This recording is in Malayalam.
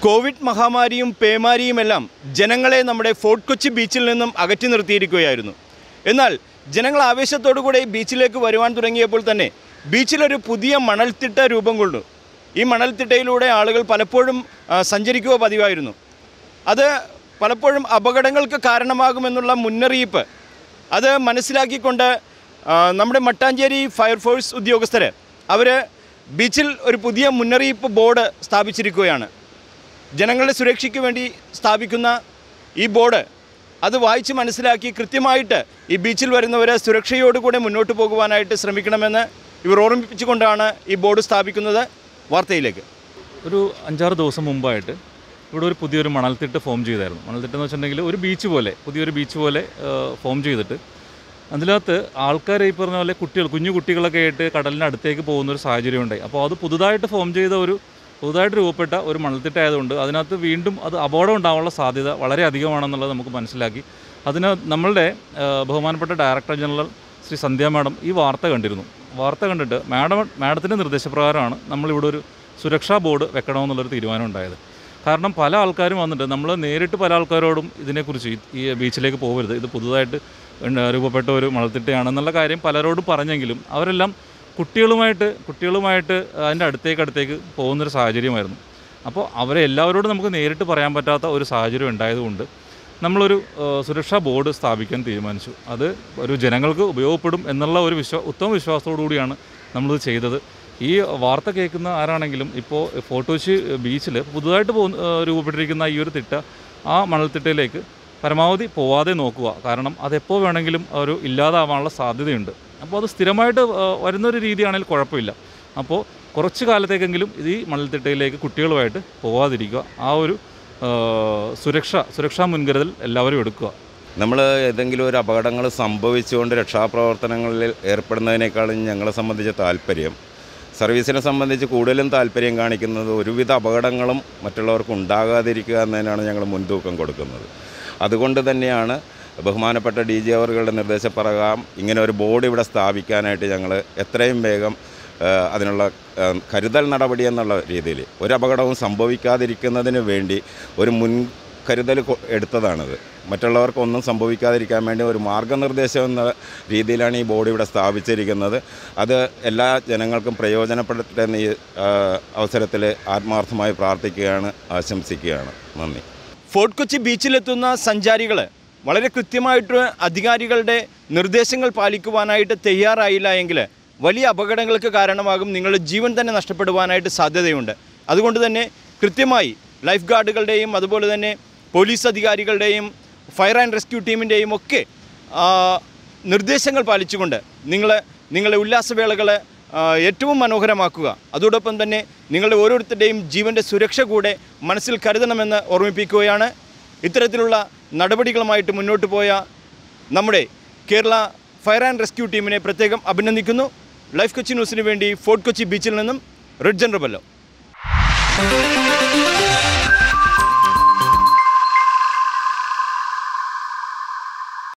കോവിഡ് മഹാമാരിയും പേമാരിയുമെല്ലാം ജനങ്ങളെ നമ്മുടെ ഫോർട്ട് കൊച്ചി ബീച്ചിൽ നിന്നും അകറ്റി നിർത്തിയിരിക്കുകയായിരുന്നു എന്നാൽ ജനങ്ങൾ ആവേശത്തോടുകൂടെ ഈ ബീച്ചിലേക്ക് വരുവാൻ തുടങ്ങിയപ്പോൾ തന്നെ ബീച്ചിലൊരു പുതിയ മണൽത്തിട്ട രൂപം കൊണ്ടു ഈ മണൽത്തിട്ടയിലൂടെ ആളുകൾ പലപ്പോഴും ആ, സഞ്ചരിക്കുക പതിവായിരുന്നു അത് പലപ്പോഴും അപകടങ്ങൾക്ക് കാരണമാകുമെന്നുള്ള മുന്നറിയിപ്പ് അത് മനസ്സിലാക്കിക്കൊണ്ട് ആ, നമ്മുടെ മട്ടാഞ്ചേരി ഫയർഫോഴ്സ് ഉദ്യോഗസ്ഥർ അവർ ബീച്ചിൽ ഒരു പുതിയ മുന്നറിയിപ്പ് ബോർഡ് സ്ഥാപിച്ചിരിക്കുകയാണ് ജനങ്ങളുടെ സുരക്ഷയ്ക്ക് വേണ്ടി സ്ഥാപിക്കുന്ന ഈ ബോർഡ് അത് വായിച്ച് മനസ്സിലാക്കി കൃത്യമായിട്ട് ഈ ബീച്ചിൽ വരുന്നവർ സുരക്ഷയോടുകൂടെ മുന്നോട്ട് പോകുവാനായിട്ട് ശ്രമിക്കണമെന്ന് ഇവർ ഓർമ്മിപ്പിച്ചുകൊണ്ടാണ് ഈ ബോർഡ് സ്ഥാപിക്കുന്നത് വാർത്തയിലേക്ക് ഒരു അഞ്ചാറ് ദിവസം മുമ്പായിട്ട് ഇവിടെ ഒരു പുതിയൊരു മണൽത്തിട്ട് ഫോം ചെയ്തായിരുന്നു മണൽത്തിട്ട് എന്ന് വെച്ചിട്ടുണ്ടെങ്കിൽ ഒരു ബീച്ച് പോലെ പുതിയൊരു ബീച്ച് പോലെ ഫോം ചെയ്തിട്ട് അതിനകത്ത് ആൾക്കാർ ഈ പറഞ്ഞ പോലെ കുട്ടികൾ കുഞ്ഞു കുട്ടികളൊക്കെ ആയിട്ട് കടലിൻ്റെ അടുത്തേക്ക് പോകുന്ന ഒരു സാഹചര്യം ഉണ്ടായി അപ്പോൾ അത് പുതുതായിട്ട് ഫോം ചെയ്ത ഒരു പുതുതായിട്ട് രൂപപ്പെട്ട ഒരു മണൽത്തിട്ടായതുകൊണ്ട് അതിനകത്ത് വീണ്ടും അത് അപകടം ഉണ്ടാവാനുള്ള സാധ്യത വളരെ അധികമാണെന്നുള്ളത് നമുക്ക് മനസ്സിലാക്കി അതിന് നമ്മളുടെ ആ, ബഹുമാനപ്പെട്ട director general Shri Sandhya madam ഈ വാർത്ത കണ്ടിരുന്നു വാർത്ത കണ്ടിട്ട് മാഡം മാഡത്തിൻ്റെ നിർദ്ദേശപ്രകാരമാണ് നമ്മളിവിടെ ഒരു സുരക്ഷാ ബോർഡ് വെക്കണമെന്നുള്ളൊരു തീരുമാനം ഉണ്ടായത് കാരണം പല ആൾക്കാരും വന്നിട്ട് നമ്മൾ നേരിട്ട് പല ആൾക്കാരോടും ഇതിനെക്കുറിച്ച് ഈ- ഈ ബീച്ചിലേക്ക് പോകരുത് ഇത് പുതുതായിട്ട് ഉണ്ട് രൂപപ്പെട്ട ഒരു മണൽത്തിട്ടയാണെന്നുള്ള കാര്യം പലരോടും പറഞ്ഞെങ്കിലും അവരെല്ലാം കുട്ടികളുമായിട്ട് കുട്ടികളുമായിട്ട് അതിൻ്റെ അടുത്തേക്ക് അടുത്തേക്ക് പോകുന്നൊരു സാഹചര്യമായിരുന്നു അപ്പോൾ അവരെ എല്ലാവരോടും നമുക്ക് നേരിട്ട് പറയാൻ പറ്റാത്ത ഒരു സാഹചര്യം ഉണ്ടായതുകൊണ്ട് നമ്മളൊരു ആ, സുരക്ഷാ ബോർഡ് സ്ഥാപിക്കാൻ തീരുമാനിച്ചു അത് ഒരു ജനങ്ങൾക്ക് ഉപയോഗപ്പെടും എന്നുള്ള ഒരു വിശ്വാ ഉത്തമ വിശ്വാസത്തോടു കൂടിയാണ് നമ്മളിത് ചെയ്തത് ഈ വാർത്ത കേൾക്കുന്ന ആരാണെങ്കിലും ഇപ്പോൾ ഫോർട്ട് കൊച്ചി ബീച്ചിൽ പുതുതായിട്ട് പോകുന്ന ആ, രൂപപ്പെട്ടിരിക്കുന്ന ഈ ഒരു തിട്ട ആ മണൽത്തിട്ടയിലേക്ക് പരമാവധി പോവാതെ നോക്കുക കാരണം അതെപ്പോൾ വേണമെങ്കിലും ഒരു ഇല്ലാതാവാനുള്ള സാധ്യതയുണ്ട് അപ്പോൾ അത് സ്ഥിരമായിട്ട് ആ, വരുന്നൊരു രീതിയാണെങ്കിൽ കുഴപ്പമില്ല അപ്പോൾ കുറച്ച് കാലത്തേക്കെങ്കിലും ഇത് ഈ മണൽത്തിട്ടയിലേക്ക് കുട്ടികളുമായിട്ട് പോവാതിരിക്കുക ആ ഒരു ആ, സുരക്ഷ സുരക്ഷാ മുൻകരുതൽ എല്ലാവരും എടുക്കുക നമ്മൾ ഏതെങ്കിലും ഒരു അപകടങ്ങൾ സംഭവിച്ചുകൊണ്ട് രക്ഷാപ്രവർത്തനങ്ങളിൽ ഏർപ്പെടുന്നതിനേക്കാളും ഞങ്ങളെ സംബന്ധിച്ച് താല്പര്യം സർവീസിനെ സംബന്ധിച്ച് കൂടുതലും താല്പര്യം കാണിക്കുന്നത് ഒരുവിധ അപകടങ്ങളും മറ്റുള്ളവർക്ക് ഉണ്ടാകാതിരിക്കുക എന്നതിനാണ് ഞങ്ങൾ മുൻതൂക്കം കൊടുക്കുന്നത് അതുകൊണ്ട് തന്നെയാണ് ബഹുമാനപ്പെട്ട ഡി ജി അവറുകളുടെ നിർദ്ദേശപ്രകാരം ഇങ്ങനെ ഒരു ബോർഡ് ഇവിടെ സ്ഥാപിക്കാനായിട്ട് ഞങ്ങൾ എത്രയും വേഗം ആ, അതിനുള്ള ആ, കരുതൽ നടപടി എന്നുള്ള രീതിയിൽ ഒരു അപകടവും സംഭവിക്കാതിരിക്കുന്നതിന് വേണ്ടി ഒരു മുൻ കരുതൽ കൊ- എടുത്തതാണിത് മറ്റുള്ളവർക്കൊന്നും സംഭവിക്കാതിരിക്കാൻ വേണ്ടി ഒരു മാർഗനിർദ്ദേശം എന്ന രീതിയിലാണ് ഈ ബോർഡ് ഇവിടെ സ്ഥാപിച്ചിരിക്കുന്നത് അത് എല്ലാ ജനങ്ങൾക്കും പ്രയോജനപ്പെടട്ടെ എന്ന് ഈ അവസരത്തിൽ ആത്മാർത്ഥമായി പ്രാർത്ഥിക്കുകയാണ് ആശംസിക്കുകയാണ് നന്ദി ഫോർട്ട് കൊച്ചി ബീച്ചിലെത്തുന്ന സഞ്ചാരികൾ വളരെ കൃത്യമായിട്ട് അധികാരികളുടെ നിർദ്ദേശങ്ങൾ പാലിക്കുവാനായിട്ട് തയ്യാറായില്ല എങ്കിൽ വലിയ അപകടങ്ങൾക്ക് കാരണമാകും നിങ്ങളുടെ ജീവൻ തന്നെ നഷ്ടപ്പെടുവാനായിട്ട് സാധ്യതയുണ്ട് അതുകൊണ്ട് തന്നെ കൃത്യമായി ലൈഫ് ഗാർഡുകളുടെയും അതുപോലെ തന്നെ പോലീസ് അധികാരികളുടെയും ഫയർ ആൻഡ് റെസ്ക്യൂ ടീമിൻ്റെയും ഒക്കെ ആ, നിർദ്ദേശങ്ങൾ പാലിച്ചുകൊണ്ട് നിങ്ങൾ നിങ്ങളെ ഉല്ലാസവേളകൾ ഏറ്റവും മനോഹരമാക്കുക അതോടൊപ്പം തന്നെ നിങ്ങളുടെ ഓരോരുത്തരുടെയും ജീവൻ്റെ സുരക്ഷ കൂടെ മനസ്സിൽ കരുതണമെന്ന് ഓർമ്മിപ്പിക്കുകയാണ് ഇത്തരത്തിലുള്ള നടപടികളുമായിട്ട് മുന്നോട്ട് പോയ നമ്മുടെ കേരള ഫയർ ആൻഡ് റെസ്ക്യൂ ടീമിനെ പ്രത്യേകം അഭിനന്ദിക്കുന്നു ലൈഫ് കൊച്ചി ന്യൂസിന് വേണ്ടി ഫോർട്ട് കൊച്ചി ബീച്ചിൽ നിന്നും റെഡ് ജനറബല്ലോ